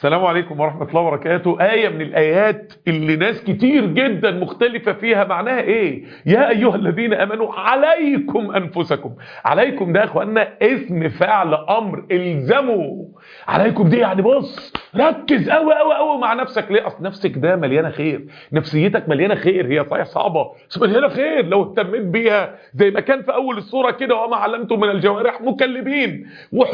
السلام عليكم ورحمة الله وبركاته آية من الآيات اللي ناس كتير جدا مختلفة فيها معناها إيه يا أيها الذين أمنوا عليكم أنفسكم عليكم ده يا أخوانا اسم فعل أمر الزموا عليكم دي يعني بص ركز قوي قوي قوي مع نفسك ليه أصل نفسك ده مليانة خير نفسيتك مليانة خير هي صحيح صعبة بس مليانة خير لو اهتميت بيها زي ما كان في أول الصورة كده وما علمتم من الجوارح مكلبين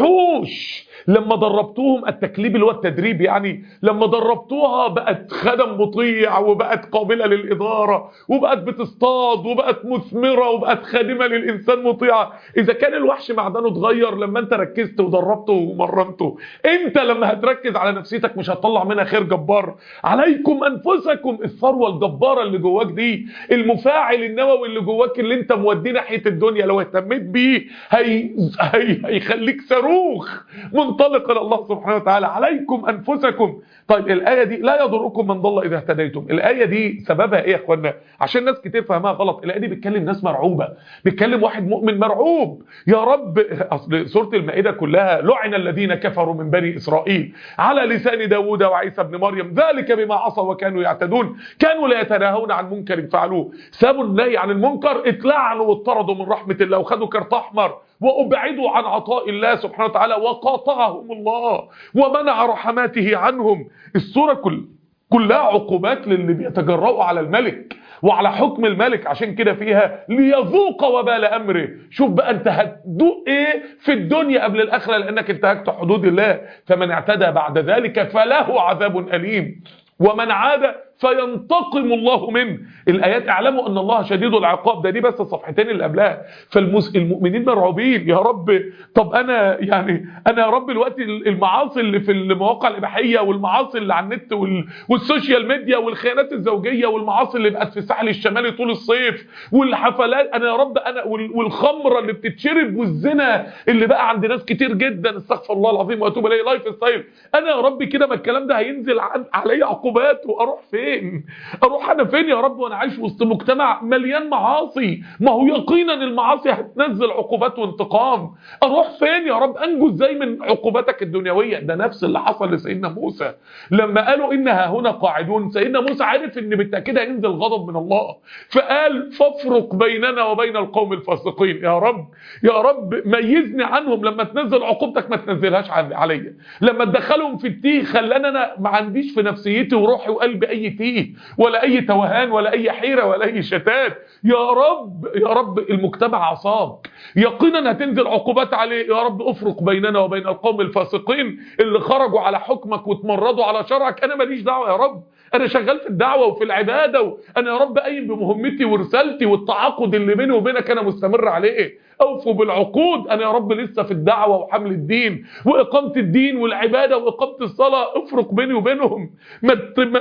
وحوش لما دربتوهم التكليب اللي هو التدريب يعني لما دربتوها بقت خدم مطيع وبقت قابلة للإدارة وبقت بتصطاد وبقت مثمرة وبقت خادمة للإنسان مطيعة إذا كان الوحش معدنه اتغير لما أنت ركزت ودربته ومرنته أنت لما هتركز على نفسيتك مش هتطلع منها خير جبار عليكم أنفسكم الثروة الجبارة اللي جواك دي المفاعل النووي اللي جواك اللي أنت موديه ناحية الدنيا لو اهتميت بيه هي... هي... هيخليك صاروخ منطلق الى الله سبحانه وتعالى عليكم انفسكم طيب الايه دي لا يضركم من ضل اذا اهتديتم الايه دي سببها ايه يا اخوانا عشان ناس كتير فهمها غلط الايه دي بتكلم ناس مرعوبه بتكلم واحد مؤمن مرعوب يا رب اصل سوره المائده كلها لعن الذين كفروا من بني اسرائيل على لسان داوود وعيسى ابن مريم ذلك بما عصوا وكانوا يعتدون كانوا لا يتناهون عن منكر فعلوه سابوا النهي عن المنكر اتلعنوا واطردوا من رحمه الله وخدوا كرت احمر وابعدوا عن عطاء الله سبحانه وتعالى وقاطعهم الله ومنع رحماته عنهم السوره كل كلها عقوبات للي بيتجرؤوا على الملك وعلى حكم الملك عشان كده فيها ليذوق وبال امره شوف بقى انت هتدوق ايه في الدنيا قبل الاخره لانك انتهكت حدود الله فمن اعتدى بعد ذلك فله عذاب اليم ومن عاد فينتقم الله منه الايات اعلموا ان الله شديد العقاب ده دي بس الصفحتين اللي قبلها فالمؤمنين مرعوبين يا رب طب انا يعني انا يا رب دلوقتي المعاصي اللي في المواقع الاباحيه والمعاصي اللي على النت وال... والسوشيال ميديا والخيانات الزوجيه والمعاصي اللي بقت في الساحل الشمالي طول الصيف والحفلات انا يا رب انا وال... والخمره اللي بتتشرب والزنا اللي بقى عند ناس كتير جدا استغفر الله العظيم واتوب اليه لايف ستايل انا يا رب كده ما الكلام ده هينزل عن... عليا عقوبات واروح فين فين اروح انا فين يا رب وانا عايش وسط مجتمع مليان معاصي ما هو يقينا المعاصي هتنزل عقوبات وانتقام اروح فين يا رب انجو ازاي من عقوباتك الدنيويه ده نفس اللي حصل لسيدنا موسى لما قالوا انها هنا قاعدون سيدنا موسى عارف ان بالتاكيد هينزل غضب من الله فقال فافرق بيننا وبين القوم الفاسقين يا رب يا رب ميزني عنهم لما تنزل عقوبتك ما تنزلهاش عليا لما تدخلهم في التيه خلاني انا ما عنديش في نفسيتي وروحي وقلبي اي تيه ولا اي توهان ولا اي حيرة ولا اي شتات يا رب يا رب المجتمع عصاك يقينا هتنزل عقوبات عليه يا رب افرق بيننا وبين القوم الفاسقين اللي خرجوا على حكمك وتمردوا على شرعك انا ماليش دعوة يا رب انا شغال في الدعوة وفي العبادة وانا يا رب قايم بمهمتي ورسالتي والتعاقد اللي بيني وبينك انا مستمر عليه اوفوا بالعقود انا يا رب لسه في الدعوة وحمل الدين واقامة الدين والعبادة واقامة الصلاة افرق بيني وبينهم ما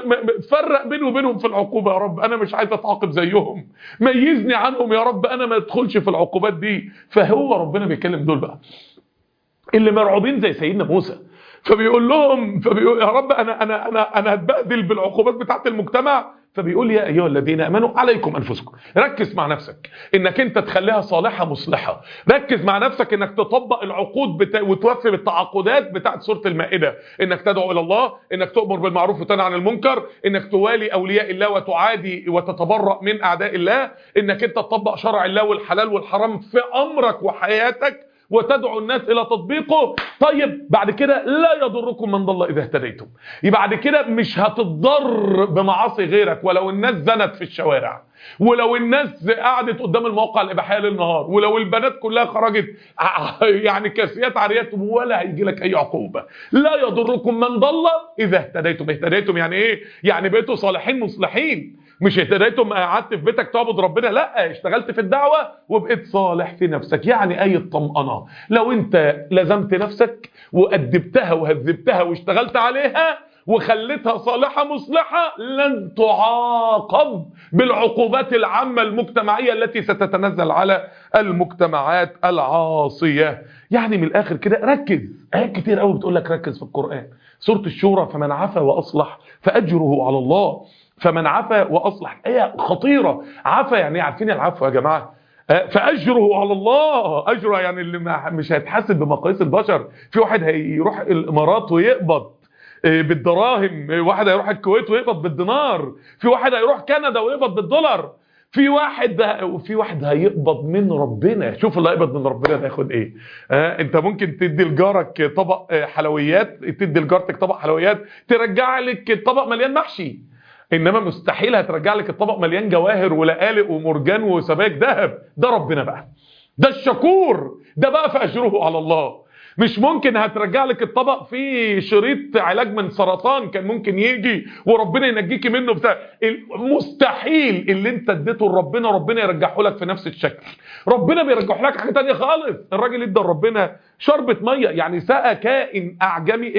تفرق بيني وبينهم في العقوبة يا رب انا مش عايز اتعاقب زيهم ميزني عنهم يا رب انا ما ادخلش في العقوبات دي فهو ربنا بيكلم دول بقى اللي مرعوبين زي سيدنا موسى فبيقول لهم فبيقول يا رب انا انا انا انا هتبهدل بالعقوبات بتاعت المجتمع فبيقول يا ايها الذين امنوا عليكم انفسكم ركز مع نفسك انك انت تخليها صالحه مصلحه ركز مع نفسك انك تطبق العقود بتا... وتوفي بالتعاقدات بتاعت سوره المائده انك تدعو الى الله انك تؤمر بالمعروف وتنهى عن المنكر انك توالي اولياء الله وتعادي وتتبرأ من اعداء الله انك انت تطبق شرع الله والحلال والحرام في امرك وحياتك وتدعو الناس الى تطبيقه طيب بعد كده لا يضركم من ضل اذا اهتديتم يبقى بعد كده مش هتضر بمعاصي غيرك ولو الناس زنت في الشوارع ولو الناس قعدت قدام المواقع الاباحيه ليل نهار ولو البنات كلها خرجت يعني كاسيات عاريات ولا هيجي لك اي عقوبه لا يضركم من ضل اذا اهتديتم اهتديتم يعني ايه يعني بقيتوا صالحين مصلحين مش اهتديتم قعدت في بيتك تعبد ربنا لا اشتغلت في الدعوه وبقيت صالح في نفسك يعني اي الطمأنه لو انت لزمت نفسك وأدبتها وهذبتها واشتغلت عليها وخليتها صالحة مصلحة لن تعاقب بالعقوبات العامة المجتمعية التي ستتنزل على المجتمعات العاصية يعني من الآخر كده ركز آيات كتير قوي بتقول لك ركز في القرآن سورة الشورى فمن عفا وأصلح فأجره على الله فمن عفا وأصلح آية خطيرة عفا يعني عارفين العفو يا جماعة فاجره على الله اجره يعني اللي مش هيتحاسب بمقاييس البشر في واحد هيروح الامارات ويقبض بالدراهم واحد هيروح الكويت ويقبض بالدينار في واحد هيروح كندا ويقبض بالدولار في واحد وفي واحد هيقبض من ربنا شوف اللي هيقبض من ربنا ده ياخد ايه آه انت ممكن تدي لجارك طبق حلويات تدي لجارتك طبق حلويات ترجع لك الطبق مليان محشي انما مستحيل هترجع لك الطبق مليان جواهر ولقالق ومرجان وسبايك ذهب ده ربنا بقى ده الشكور ده بقى في اجره على الله مش ممكن هترجع لك الطبق فيه شريط علاج من سرطان كان ممكن يجي وربنا ينجيكي منه بتاع مستحيل اللي انت اديته لربنا ربنا يرجعه لك في نفس الشكل ربنا بيرجعه لك حاجه ثانيه خالص الراجل ادى لربنا شربة ميه يعني سقى كائن اعجمي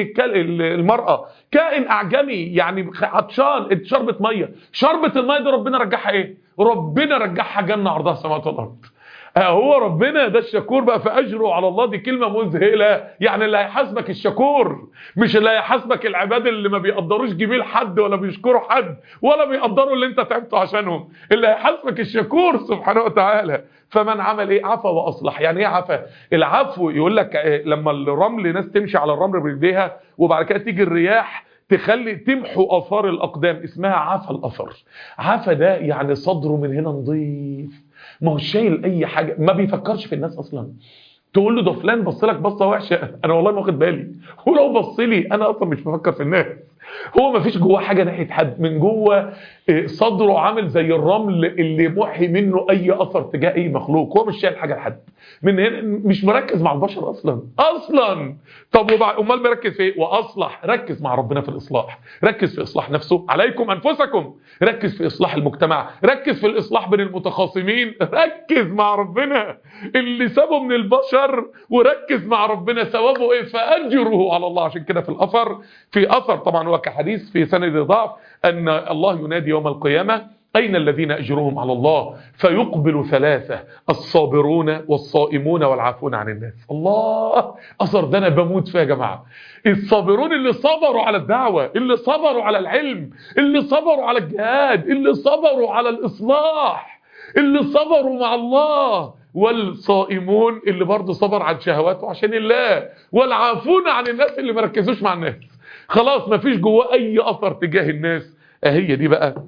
المراه كائن اعجمي يعني عطشان شربة ميه شربة الميه دي ربنا رجعها ايه ربنا رجعها جنه عرضها السماوات والارض هو ربنا ده الشكور بقى في اجره على الله دي كلمه مذهله يعني اللي هيحاسبك الشكور مش اللي هيحاسبك العباد اللي ما بيقدروش جميل حد ولا بيشكروا حد ولا بيقدروا اللي انت تعبته عشانهم اللي هيحاسبك الشكور سبحانه وتعالى فمن عمل ايه عفا واصلح يعني ايه عفا العفو يقول لك لما الرمل ناس تمشي على الرمل برجليها وبعد كده تيجي الرياح تخلي تمحو اثار الاقدام اسمها عفا الاثر عفا ده يعني صدره من هنا نظيف ما هو شايل اي حاجه ما بيفكرش في الناس اصلا تقول له ده فلان بص لك بصه وحشه انا والله ما واخد بالي ولو بص لي انا اصلا مش بفكر في الناس هو ما فيش جواه حاجه ناحيه حد من جوه صدره عامل زي الرمل اللي محي منه اي اثر تجاه اي مخلوق هو مش شايل حاجه لحد من هنا مش مركز مع البشر اصلا اصلا طب امال مركز في ايه واصلح ركز مع ربنا في الاصلاح ركز في اصلاح نفسه عليكم انفسكم ركز في اصلاح المجتمع ركز في الاصلاح بين المتخاصمين ركز مع ربنا اللي سابه من البشر وركز مع ربنا ثوابه ايه فاجره على الله عشان كده في الاثر في اثر طبعا هو كحديث في سند ضعف ان الله ينادي يوم القيامه أين الذين أجرهم على الله فيقبل ثلاثة الصابرون والصائمون والعافون عن الناس الله أثر ده أنا بموت فيه يا جماعة الصابرون اللي صبروا على الدعوة اللي صبروا على العلم اللي صبروا على الجهاد اللي صبروا على الإصلاح اللي صبروا مع الله والصائمون اللي برضه صبر عن شهواته عشان الله والعافون عن الناس اللي مركزوش مع الناس خلاص ما فيش جواه أي أثر تجاه الناس هي دي بقى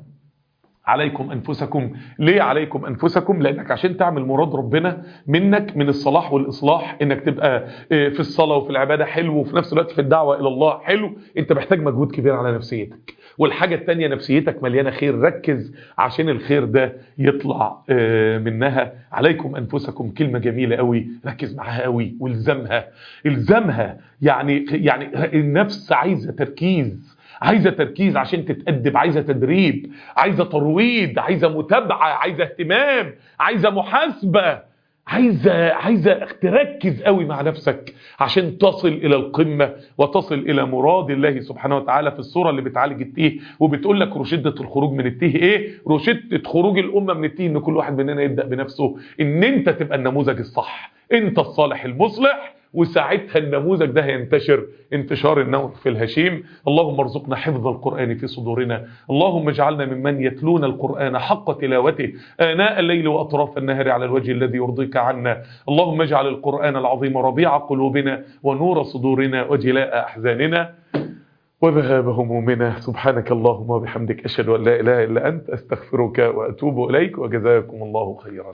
عليكم أنفسكم ليه عليكم أنفسكم لأنك عشان تعمل مراد ربنا منك من الصلاح والإصلاح إنك تبقى في الصلاة وفي العبادة حلو وفي نفس الوقت في الدعوة إلى الله حلو أنت محتاج مجهود كبير على نفسيتك والحاجة التانية نفسيتك مليانة خير ركز عشان الخير ده يطلع منها عليكم أنفسكم كلمة جميلة قوي ركز معاها قوي والزمها الزمها يعني يعني النفس عايزة تركيز عايزة تركيز عشان تتأدب عايزة تدريب عايزة ترويض عايزة متابعة عايزة اهتمام عايزة محاسبة عايزة عايزة تركز قوي مع نفسك عشان تصل إلى القمة وتصل إلى مراد الله سبحانه وتعالى في الصورة اللي بتعالج التيه وبتقول لك رشدة الخروج من التيه إيه؟ رشدة خروج الأمة من التيه إن كل واحد مننا يبدأ بنفسه إن أنت تبقى النموذج الصح أنت الصالح المصلح وساعتها النموذج ده هينتشر انتشار النور في الهشيم اللهم ارزقنا حفظ القرآن في صدورنا اللهم اجعلنا ممن يتلون القرآن حق تلاوته آناء الليل وأطراف النهر على الوجه الذي يرضيك عنا اللهم اجعل القرآن العظيم ربيع قلوبنا ونور صدورنا وجلاء أحزاننا وذهاب همومنا سبحانك اللهم وبحمدك أشهد أن لا إله إلا أنت أستغفرك وأتوب إليك وجزاكم الله خيرا